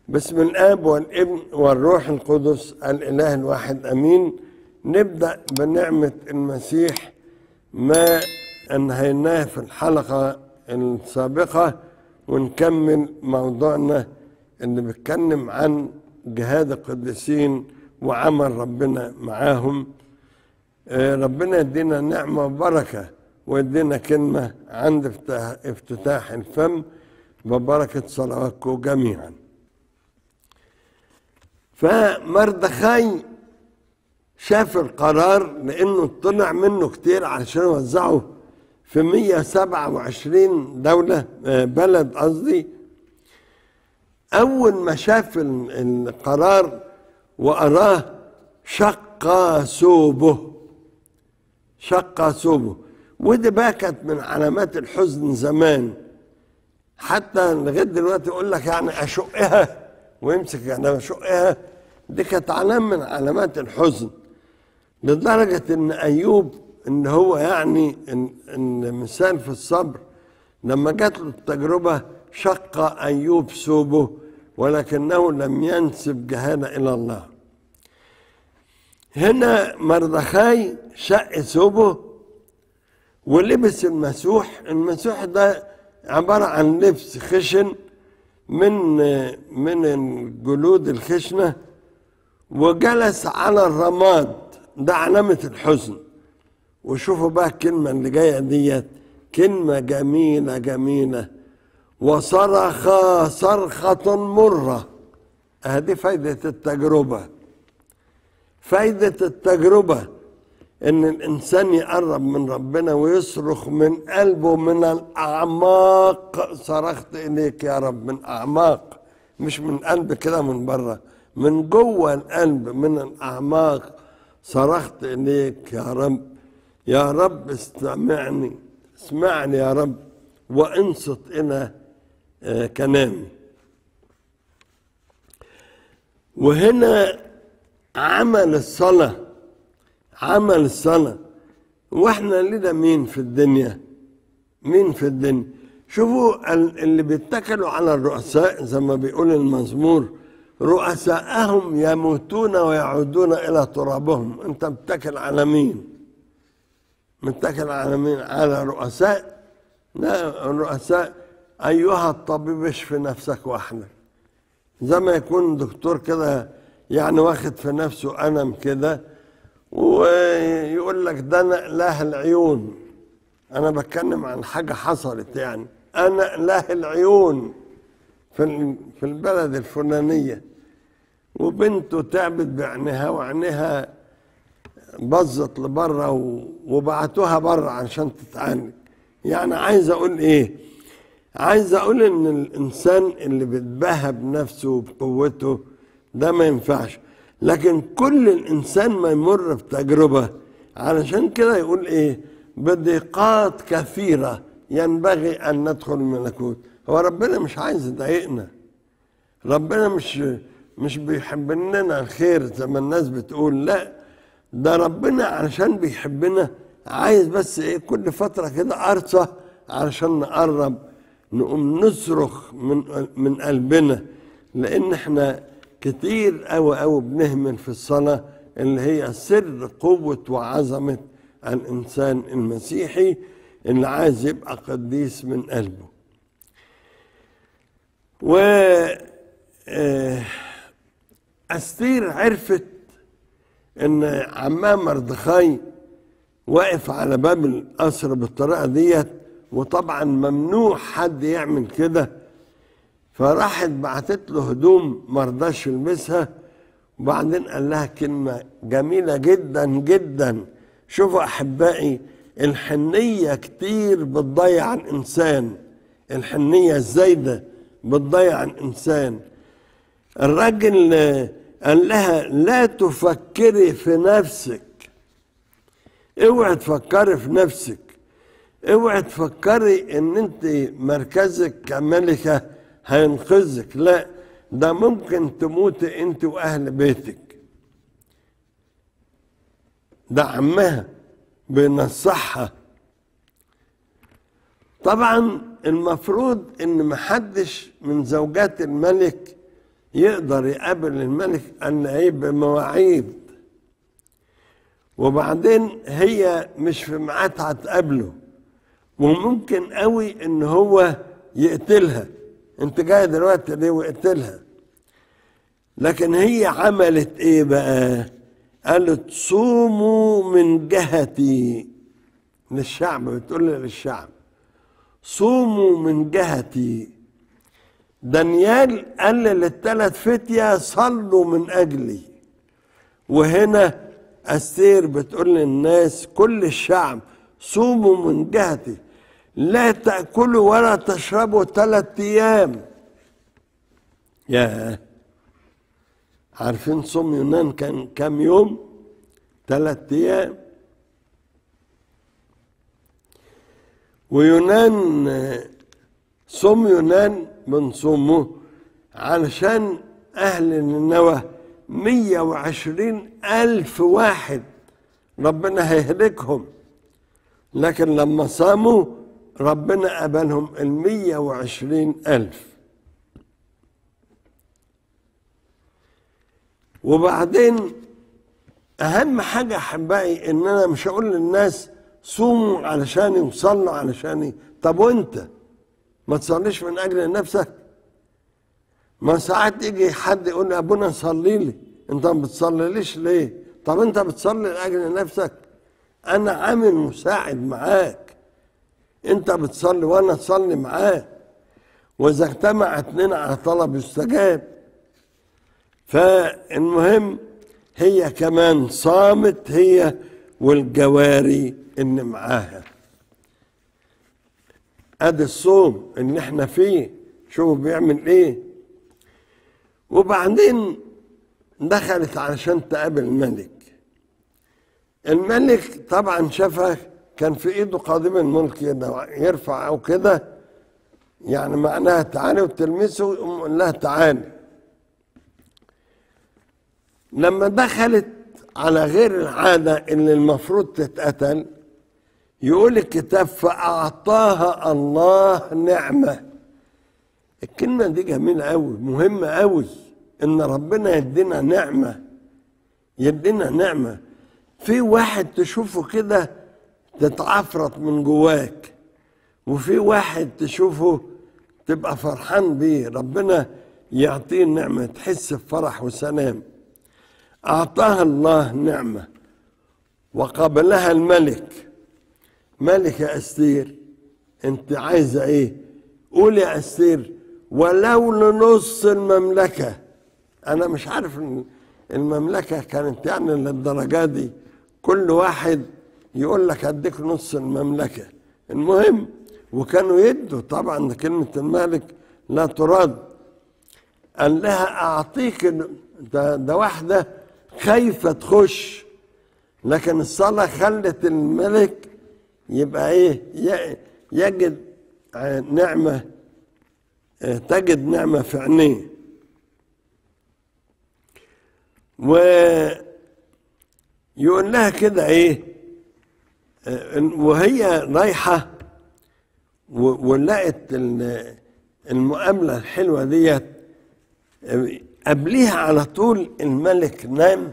باسم الاب والابن والروح القدس الاله الواحد امين نبدا بنعمه المسيح ما انهيناه في الحلقه السابقه ونكمل موضوعنا اللي بيتكلم عن جهاد القديسين وعمل ربنا معاهم آه، ربنا يدينا نعمه وبركه ويدينا كلمه عند افتتاح- افتتاح الفم ببركه صلواتكم جميعا فمردخاي شاف القرار لانه طلع منه كتير علشان يوزعه في 127 دولة آه، بلد قصدي أول ما شاف ال- القرار وأراه شق ثوبه شق ثوبه ودي بقى كانت من علامات الحزن زمان حتى لغايه دلوقتي يقول لك يعني اشقها ويمسك يعني اشقها دي كانت علامه من علامات الحزن لدرجه ان ايوب ان هو يعني ان, إن مثال في الصبر لما جات له التجربه شق ايوب ثوبه ولكنه لم ينسب جهاله الى الله هنا مردخاي شق ثوبه ولبس المسوح المسوح ده عبارة عن لبس خشن من من الجلود الخشنة وجلس على الرماد ده علامة الحزن وشوفوا بقى الكلمة اللي جاية ديت كلمة جميلة جميلة وصرخ صرخة مرة هذه فايدة التجربة فايدة التجربة ان الانسان يقرب من ربنا ويصرخ من قلبه من الاعماق صرخت اليك يا رب من اعماق مش من قلب كده من بره من جوه القلب من الاعماق صرخت اليك يا رب يا رب استمعني اسمعني يا رب وانصت الى آه، كلامي وهنا عمل الصلاه عمل الصلاة واحنا لنا مين في الدنيا مين في الدنيا شوفوا ال- اللي بيتكلوا على الرؤساء زي ما بيقول المزمور رؤساءهم يموتون ويعودون الى ترابهم انت متكل على مين متكل على مين على رؤساء لا الرؤساء ايها الطبيب اشفي نفسك وحدك زي ما يكون دكتور كده يعني واخد في نفسه ألم كده ويقول لك ده أنا إله العيون أنا بتكلم عن حاجة حصلت يعني أنا إله العيون في ال- في البلد الفلانية وبنته تعبت بعينها وعينها باظت لبره و- وبعتوها بره عشان تتعالج يعني عايز اقول ايه عايز اقول ان الانسان اللي بيتباهى بنفسه وبقوته ده ما ينفعش لكن كل الانسان ما يمر بتجربه علشان كده يقول ايه بضيقات كثيره ينبغي ان ندخل الملكوت هو ربنا مش عايز يضايقنا ربنا مش مش بيحب لنا الخير زي ما الناس بتقول لا ده ربنا علشان بيحبنا عايز بس ايه كل فتره كده قرصه علشان نقرب نقوم نصرخ من من قلبنا لان احنا كتير قوي قوي بنهمل في الصلاه اللي هي سر قوه وعظمه الانسان المسيحي اللي عايز يبقى قديس من قلبه و آه، أستير عرفت إن عمها مردخاي واقف على باب القصر بالطريقة ديت وطبعا ممنوع حد يعمل كده فراحت بعتت له هدوم مرضاش يلبسها وبعدين قال لها كلمة جميلة جدا جدا شوفوا أحبائي الحنية كتير بتضيع الإنسان الحنية الزايدة بتضيع الإنسان الراجل آه، قال لها لا تفكري في نفسك اوعي تفكري في نفسك اوعي تفكري ان انت مركزك كملكة هينقذك لا ده ممكن تموتي انت واهل بيتك ده عمها بينصحها طبعا المفروض ان محدش من زوجات الملك يقدر يقابل الملك أن إيه بمواعيد وبعدين هي مش في ميعادها هتقابله وممكن قوي ان هو يقتلها انت جاي دلوقتي ليه ويقتلها لكن هي عملت ايه بقى قالت صوموا من جهتي للشعب بتقول للشعب صوموا من جهتي دانيال قال للثلاث فتية صلوا من أجلي وهنا أستير بتقول للناس كل الشعب صوموا من جهتي لا تأكلوا ولا تشربوا ثلاثة أيام يا عارفين صوم يونان كان كام يوم ثلاثة أيام ويونان صوم يونان بنصومه علشان أهل نينوى مية وعشرين ألف واحد ربنا هيهلكهم لكن لما صاموا ربنا قبلهم المية وعشرين ألف وبعدين أهم حاجة أحبائي إن أنا مش هقول للناس صوموا علشان يصلوا علشان طب وأنت ما تصليش من أجل نفسك ما ساعات يجي حد يقول لي أبونا صلي لي أنت ما بتصليليش ليه طب أنت بتصلي لأجل نفسك أنا عامل مساعد معاك أنت بتصلي وأنا أصلي معاك وإذا اجتمع اتنين على طلب يستجاب فالمهم هي كمان صامت هي والجواري اللي معاها ادي الصوم اللي احنا فيه شوفوا بيعمل ايه وبعدين دخلت علشان تقابل الملك الملك طبعا شافها كان في ايده قادم الملك يرفع او كده يعني معناها تعالي وتلمسه يقوم لها تعالي لما دخلت على غير العادة اللي المفروض تتقتل يقول الكتاب فأعطاها الله نعمة الكلمة دي جميلة أوي مهمة أوي إن ربنا يدينا نعمة يدينا نعمة في واحد تشوفه كده تتعفرط من جواك وفي واحد تشوفه تبقى فرحان بيه ربنا يعطيه النعمة تحس بفرح وسلام أعطاها الله نعمة وقبلها الملك ملك يا أستير أنت عايزة إيه؟ قول يا أستير ولو لنص المملكة أنا مش عارف إن المملكة كانت يعني للدرجة دي كل واحد يقول لك أديك نص المملكة المهم وكانوا يدوا طبعا كلمة الملك لا ترد قال لها أعطيك ده, ده واحدة خايفة تخش لكن الصلاة خلت الملك يبقى ايه يجد نعمة تجد نعمة في عينيه ويقول لها كده ايه وهي رايحة ولقت المقابلة الحلوة ديت قبليها على طول الملك نام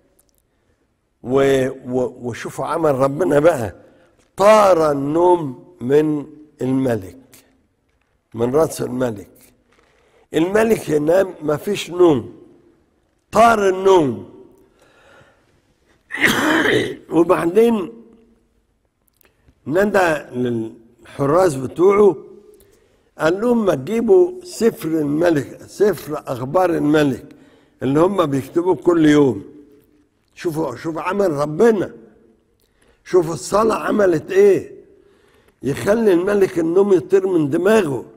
و... و... وشوفوا عمل ربنا بقى طار النوم من الملك من راس الملك الملك ينام ما فيش نوم طار النوم وبعدين ندى للحراس بتوعه قال لهم ما تجيبوا سفر الملك سفر اخبار الملك اللي هم بيكتبوه كل يوم شوفوا شوفوا عمل ربنا شوفوا الصلاة عملت ايه يخلي الملك النوم يطير من دماغه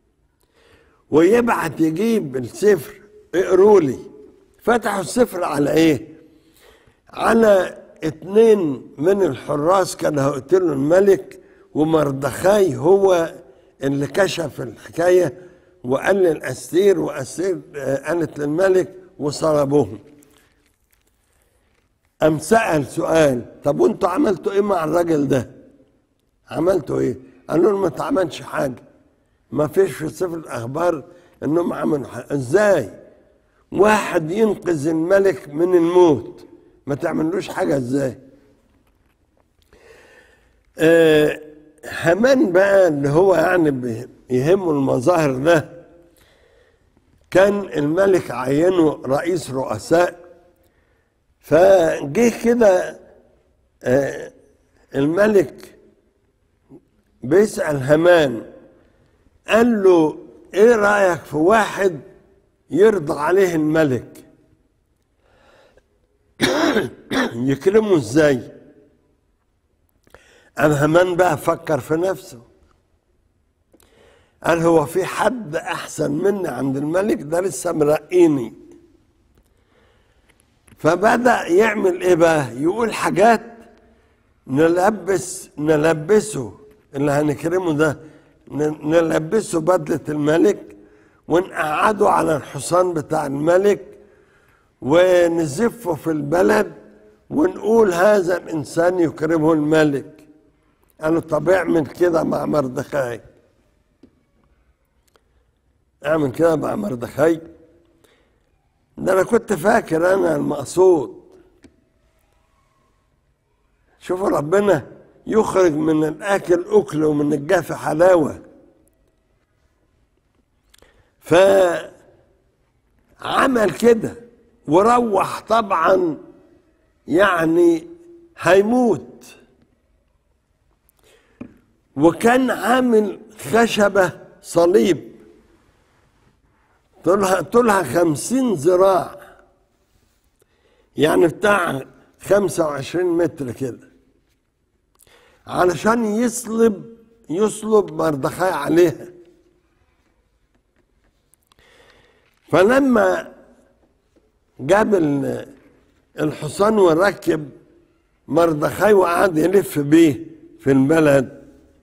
ويبعت يجيب السفر اقروا لي فتحوا السفر على ايه على اتنين من الحراس كانوا هيقتلوا الملك ومردخاي هو اللي كشف الحكايه وقال للاسير واسير قالت للملك وصلبوهم قام سأل سؤال طب وانتوا عملتوا ايه مع الراجل ده؟ عملتوا ايه؟ قالوا له ما اتعملش حاجه ما فيش في سفر الاخبار انهم عملوا حاجه ازاي؟ واحد ينقذ الملك من الموت ما تعملوش حاجة ازاي آه همان بقى اللي هو يعني بي- يهمه المظاهر ده كان الملك عينه رئيس رؤساء فجه كده آه الملك بيسأل همان قال له ايه رأيك في واحد يرضى عليه الملك يكرمه ازاي قام همان بقى فكر في نفسه قال هو في حد احسن مني عند الملك ده لسه مرقيني فبدأ يعمل ايه بقى يقول حاجات نلبس نلبسه اللي هنكرمه ده ن- نلبسه بدلة الملك ونقعده على الحصان بتاع الملك ونزفه في البلد ونقول هذا الإنسان يكرمه الملك قالوا طب اعمل كده مع مردخاي اعمل كده مع مردخاي ده انا كنت فاكر انا المقصود شوفوا ربنا يخرج من الاكل اكل ومن الجاف حلاوه فعمل كده وروح طبعا يعني هيموت وكان عامل خشبة صليب طولها طولها خمسين ذراع يعني بتاع خمسة وعشرين متر كده علشان يصلب يصلب مردخاي عليها فلما جاب ال- الحصان وركب مردخاي وقعد يلف بيه في البلد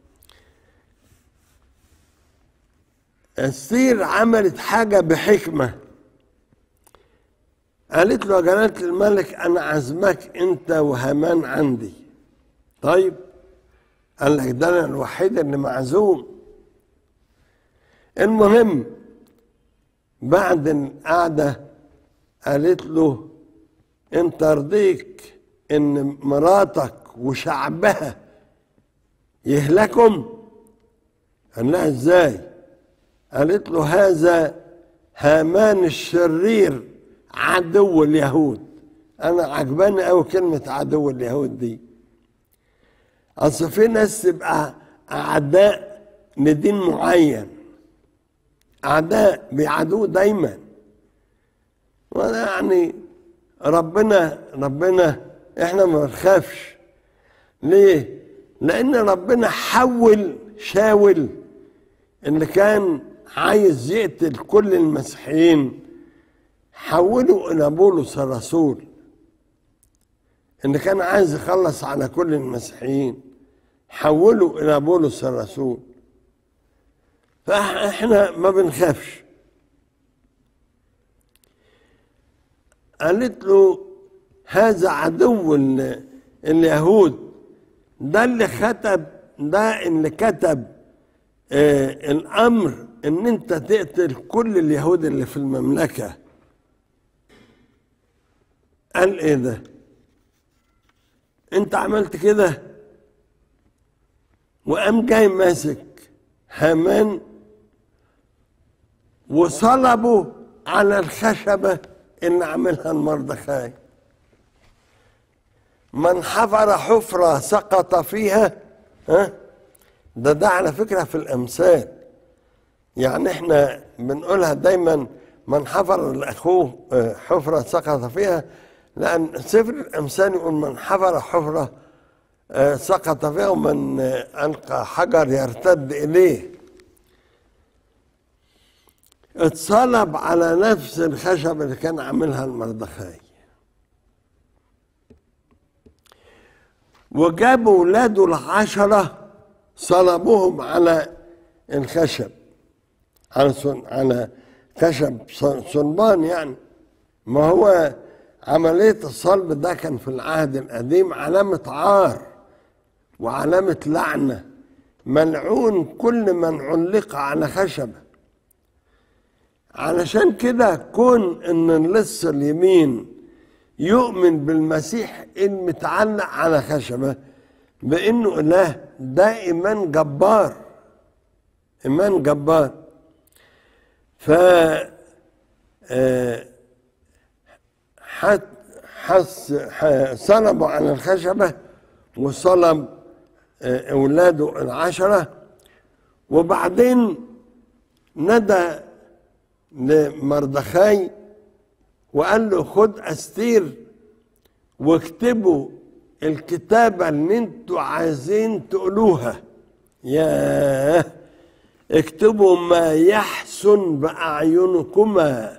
السير عملت حاجة بحكمة قالت له يا جلالة الملك أنا عازمك أنت وهامان عندي طيب قال لك ده أنا الوحيد اللي معزوم المهم بعد القعدة قالت له انت رضيك ان مراتك وشعبها يهلكم قال لها ازاي قالت له هذا هامان الشرير عدو اليهود انا عجباني قوي كلمه عدو اليهود دي اصل في ناس تبقى اعداء لدين معين اعداء بيعادوه دايما وانا يعني ربنا ربنا احنا ما بنخافش ليه لان ربنا حول شاول اللي كان عايز يقتل كل المسيحيين حوله الى بولس الرسول اللي كان عايز يخلص على كل المسيحيين حوله الى بولس الرسول فاحنا ما بنخافش قالت له هذا عدو ال- اليهود ده اللي كتب ده اللي كتب آه الامر ان انت تقتل كل اليهود اللي في المملكه قال ايه ده انت عملت كده وقام جاي ماسك هامان وصلبه على الخشبة اللي عملها المردخاي من حفر حفرة سقط فيها ها ده ده على فكرة في الأمثال يعني احنا بنقولها دايما من حفر لأخوه آه، حفرة سقط فيها لأن سفر الأمثال يقول من حفر حفرة آه، سقط فيها ومن آه، ألقى حجر يرتد إليه اتصلب على نفس الخشب اللي كان عاملها المردخاي وجابوا ولاده العشرة صلبوهم على الخشب على صن... على خشب ص- صلبان يعني ما هو عملية الصلب ده كان في العهد القديم علامة عار وعلامة لعنة ملعون كل من علق على خشبه علشان كده كون ان اللص اليمين يؤمن بالمسيح المتعلق على خشبه بانه اله ده ايمان جبار ايمان جبار ف آه، حت حس ح- صلبوا على الخشبه وصلب آه، اولاده العشره وبعدين ندى لمردخاي وقال له خد استير واكتبوا الكتابة اللي انتوا عايزين تقولوها ياه اكتبوا ما يحسن بأعينكما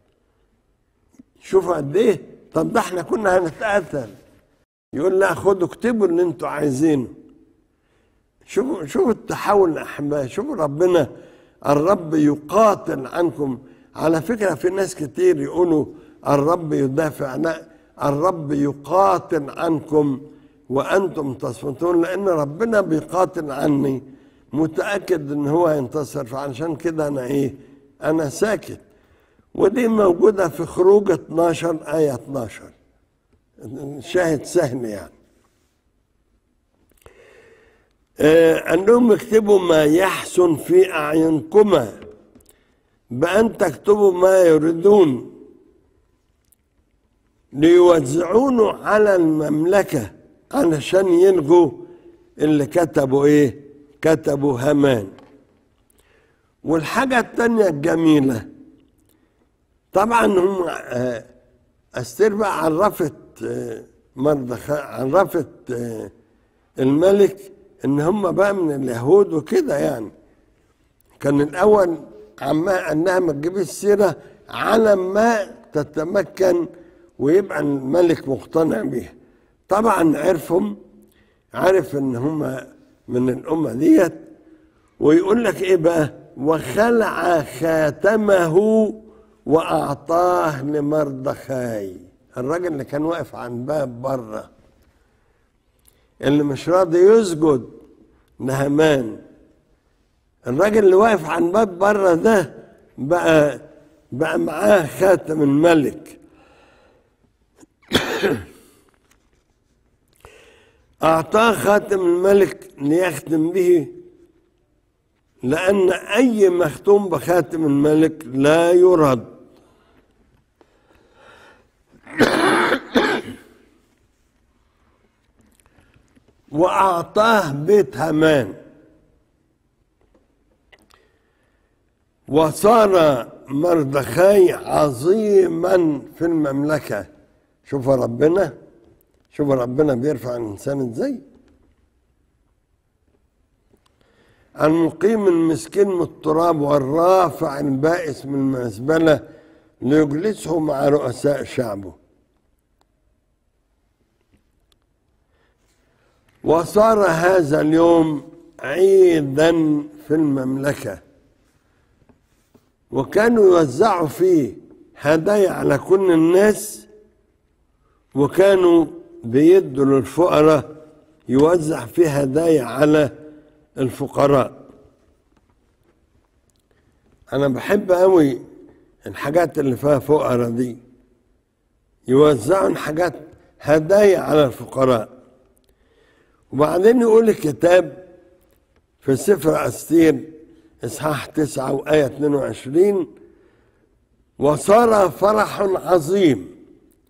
شوفوا قد ايه طب ده احنا كنا هنتقاتل يقول لا خدوا اكتبوا اللي انتوا عايزينه شوفوا شوفوا التحول يا احبائي شوفوا ربنا الرب يقاتل عنكم على فكره في ناس كتير يقولوا الرب يدافع لا الرب يقاتل عنكم وانتم تصمتون لان ربنا بيقاتل عني متاكد ان هو هينتصر فعشان كده انا ايه انا ساكت ودي موجوده في خروج 12 ايه 12 شاهد سهل يعني آه، قال لهم اكتبوا ما يحسن في أعينكما بأن تكتبوا ما يريدون ليوزعونه على المملكة علشان يلغوا اللي كتبوا ايه كتبوا هامان والحاجة التانية الجميلة طبعا هم آه، استير بقى عرفت آه، مردخاي عرفت آه، الملك ان هم بقى من اليهود وكده يعني كان الاول عما انها ما تجيبش السيره على ما تتمكن ويبقى الملك مقتنع بيها طبعا عرفهم عرف ان هم من الامه ديت ويقول لك ايه بقى وخلع خاتمه واعطاه لمردخاي الراجل اللي كان واقف عن باب بره اللي مش راضي يسجد نهمان الراجل اللي واقف عن باب بره ده بقى بقى معاه خاتم الملك أعطاه خاتم الملك ليختم به لأن أي مختوم بخاتم الملك لا يرد وأعطاه بيت هامان وصار مردخاي عظيما في المملكة شوف ربنا شوف ربنا بيرفع الإنسان ازاي المقيم المسكين من التراب والرافع البائس من المزبلة ليجلسه مع رؤساء شعبه وصار هذا اليوم عيدا في المملكة وكانوا يوزعوا فيه هدايا على كل الناس وكانوا بيدوا للفقراء يوزع فيه هدايا على الفقراء انا بحب قوي الحاجات اللي فيها فقراء دي يوزعوا حاجات هدايا على الفقراء وبعدين يقول الكتاب في سفر أستير إصحاح تسعة وآية 22 وصار فرح عظيم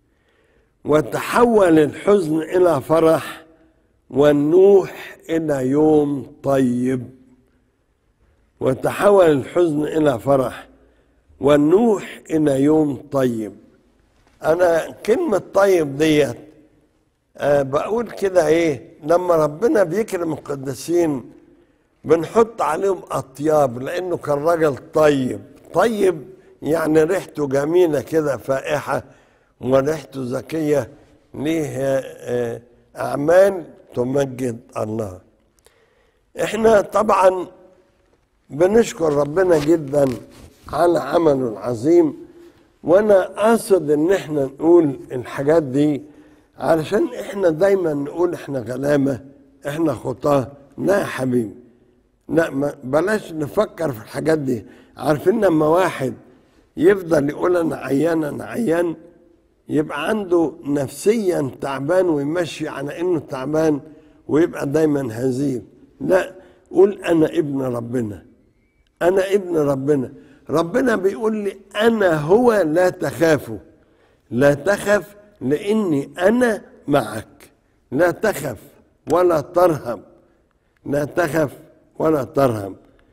وتحول الحزن إلى فرح والنوح إلى يوم طيب وتحول الحزن إلى فرح والنوح إلى يوم طيب أنا كلمة طيب ديت أه بقول كده إيه لما ربنا بيكرم القديسين بنحط عليهم أطياب لأنه كان راجل طيب طيب يعني ريحته جميلة كده فائحة وريحته ذكية ليه آه، أعمال تمجد الله احنا طبعا بنشكر ربنا جدا على عمله العظيم وانا قاصد ان احنا نقول الحاجات دي علشان احنا دايما نقول احنا غلامه احنا خطاه لا يا حبيبي لا ما بلاش نفكر في الحاجات دي عارفين لما واحد يفضل يقول انا عيان انا عيان يبقى عنده نفسيا تعبان ويمشي على انه تعبان ويبقى دايما هزيل لا قول انا ابن ربنا انا ابن ربنا ربنا بيقول لي انا هو لا تخافوا لا تخف لاني انا معك لا تخف ولا ترهب لا تخف ولا ترهب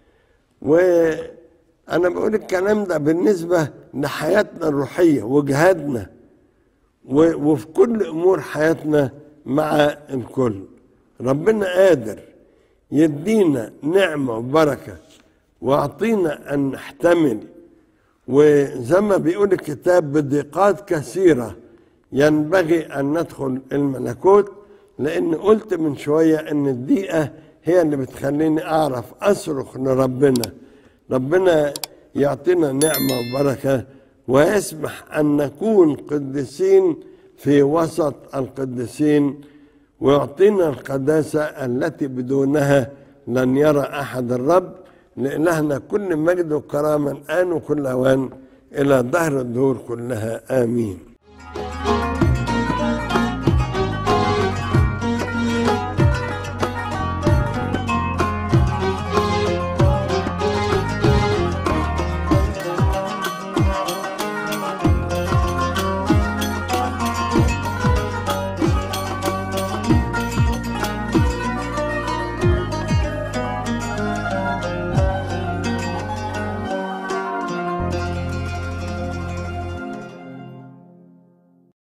وانا بقول الكلام ده بالنسبه لحياتنا الروحيه وجهادنا و- وفي كل امور حياتنا مع الكل ربنا قادر يدينا نعمه وبركه واعطينا ان نحتمل وزي ما بيقول الكتاب بضيقات كثيره ينبغي ان ندخل الملكوت لان قلت من شويه ان الضيقه هي اللي بتخليني اعرف اصرخ لربنا ربنا يعطينا نعمه وبركه ويسمح ان نكون قديسين في وسط القديسين ويعطينا القداسه التي بدونها لن يرى احد الرب لإلهنا كل مجد وكرامه الان وكل اوان الى دهر الدهور كلها امين